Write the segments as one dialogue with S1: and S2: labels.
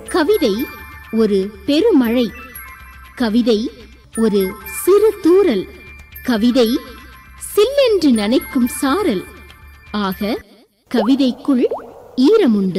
S1: கவிதை ஒரு பெருமழை கவிதை ஒரு சிறு தூறல் கவிதை சில்லென்று நனைக்கும் சாரல் ஆக கவிதைக்குள் ஈரமுண்டு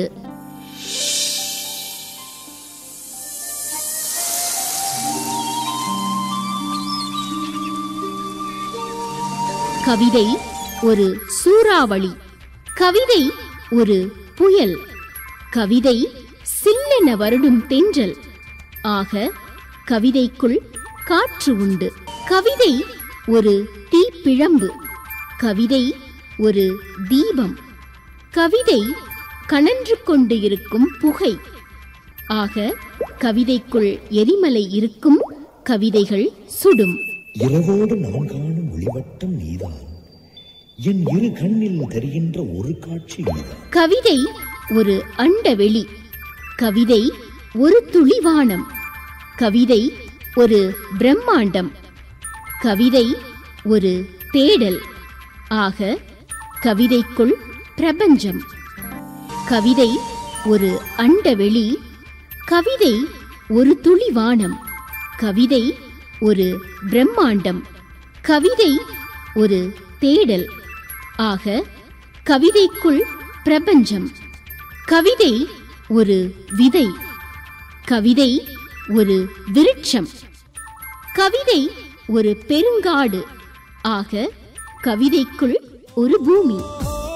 S1: கவிதை ஒரு சூறாவளி கவிதை ஒரு புயல் கவிதை சில்லென வருடும் தென்றல் ஆக கவிதைக்குள் காற்று உண்டு கவிதை ஒரு தீப்பிழம்பு கவிதை ஒரு தீபம் கவிதை கனன்று கொண்டு இருக்கும் புகை ஆக கவிதைக்குள் எரிமலை இருக்கும் கவிதைகள் சுடும்
S2: இரவோடு நான் காணும் ஒளிவட்டம் நீதான் என் இரு கண்ணில் தெரிகின்ற ஒரு காட்சி நீதான்
S1: கவிதை ஒரு அண்டவெளி கவிதை ஒரு துளிவானம் கவிதை ஒரு பிரம்மாண்டம் கவிதை ஒரு தேடல் ஆக கவிதைக்குள் பிரபஞ்சம் கவிதை ஒரு அண்டவெளி கவிதை ஒரு துளிவானம் கவிதை ஒரு பிரம்மாண்டம் கவிதை ஒரு தேடல் ஆக கவிதைக்குள் பிரபஞ்சம் கவிதை ஒரு விதை கவிதை ஒரு விருட்சம் கவிதை ஒரு பெருங்காடு ஆக கவிதைக்குள் ஒரு பூமி